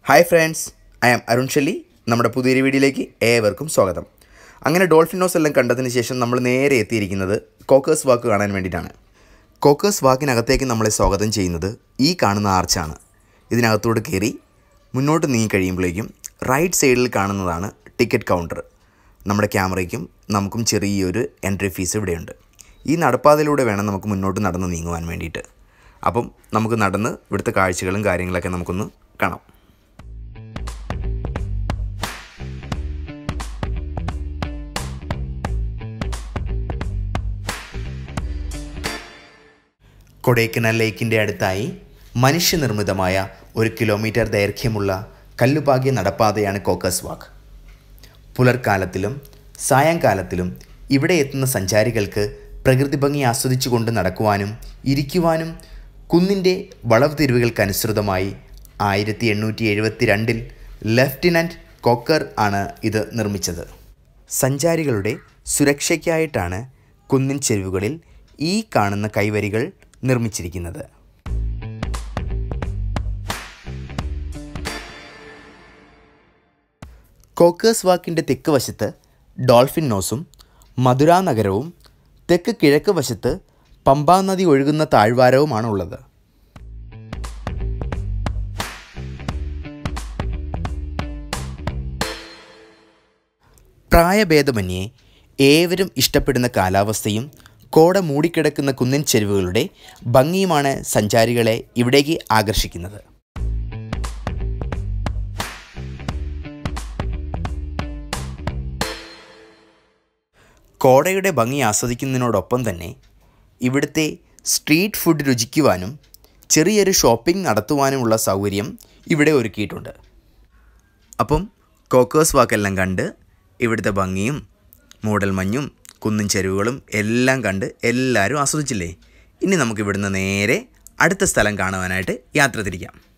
hi friends I am Arun Shelly നമ്മുടെ പുതിയൊരു വീഡിയോയിലേക്ക് ഏവർക്കും സ്വാഗതം അങ്ങനെ ഡോൾഫിനോസ് എല്ലാം കണ്ടതിന് ശേഷം നമ്മൾ നേരെ എത്തിയിരിക്കുന്നത് കോക്കേഴ്സ് വാക്ക് കാണാൻ വേണ്ടിയിട്ടാണ് കോക്കേഴ്സ് വാക്കിനകത്തേക്ക് നമ്മളെ സ്വാഗതം ചെയ്യുന്നത് ഈ കാണുന്ന ആർച്ചാണ് ഇതിനകത്തോട് കയറി മുന്നോട്ട് നീങ്ങി കഴിയുമ്പോഴേക്കും റൈറ്റ് സൈഡിൽ കാണുന്നതാണ് ടിക്കറ്റ് കൗണ്ടർ നമ്മുടെ ക്യാമറയ്ക്കും നമുക്കും ചെറിയൊരു എൻട്രി ഫീസ് ഇവിടെയുണ്ട് ഈ നടപ്പാതയിലൂടെ വേണം നമുക്ക് മുന്നോട്ട് നടന്ന് നീങ്ങുവാൻ വേണ്ടിയിട്ട് അപ്പം നമുക്ക് നടന്ന് ഇവിടുത്തെ കാഴ്ചകളും കാര്യങ്ങളൊക്കെ നമുക്കൊന്ന് കാണാം കൊടൈക്കനാൽ ലേക്കിൻ്റെ അടുത്തായി മനുഷ്യനിർമ്മിതമായ ഒരു കിലോമീറ്റർ ദൈർഘ്യമുള്ള കല്ലുപാകിയ നടപ്പാതയാണ് കോക്കസ് വാക്ക് പുലർക്കാലത്തിലും സായങ്കാലത്തിലും ഇവിടെ എത്തുന്ന സഞ്ചാരികൾക്ക് പ്രകൃതി ഭംഗി ആസ്വദിച്ചുകൊണ്ട് നടക്കുവാനും ഇരിക്കുവാനും കുന്നിൻ്റെ വളവ് തിരിവുകൾക്കനുസൃതമായി ആയിരത്തി എണ്ണൂറ്റി എഴുപത്തി രണ്ടിൽ ലെഫ്റ്റനൻറ്റ് കൊക്കർ ആണ് ഇത് നിർമ്മിച്ചത് സഞ്ചാരികളുടെ സുരക്ഷയ്ക്കായിട്ടാണ് കുന്നിൻ ചെരുവുകളിൽ ഈ കാണുന്ന കൈവരികൾ നിർമ്മിച്ചിരിക്കുന്നത് കോക്കേഴ്സ് വാക്കിൻ്റെ തെക്ക് വശത്ത് ഡോൾഫിൻ നോസും മധുര നഗരവും തെക്ക് കിഴക്ക് വശത്ത് പമ്പാ നദി ഒഴുകുന്ന താഴ്വാരവുമാണ് ഉള്ളത് പ്രായഭേദമന്യേ ഏവരും ഇഷ്ടപ്പെടുന്ന കാലാവസ്ഥയും കോട മൂടിക്കിടക്കുന്ന കുന്നിൻ ചെരുവുകളുടെ ഭംഗിയുമാണ് സഞ്ചാരികളെ ഇവിടേക്ക് ആകർഷിക്കുന്നത് കോടയുടെ ഭംഗി ആസ്വദിക്കുന്നതിനോടൊപ്പം തന്നെ ഇവിടുത്തെ സ്ട്രീറ്റ് ഫുഡ് രുചിക്കുവാനും ചെറിയൊരു ഷോപ്പിംഗ് നടത്തുവാനുമുള്ള സൗകര്യം ഇവിടെ ഒരുക്കിയിട്ടുണ്ട് അപ്പം കോക്കേഴ്സ് വാക്കെല്ലാം കണ്ട് ഇവിടുത്തെ ഭംഗിയും മൂടൽമഞ്ഞും കുന്നും ചെരുവുകളും എല്ലാം കണ്ട് എല്ലാവരും ആസ്വദിച്ചില്ലേ ഇനി നമുക്ക് ഇവിടുന്ന് നേരെ അടുത്ത സ്ഥലം കാണുവാനായിട്ട് യാത്ര തിരിക്കാം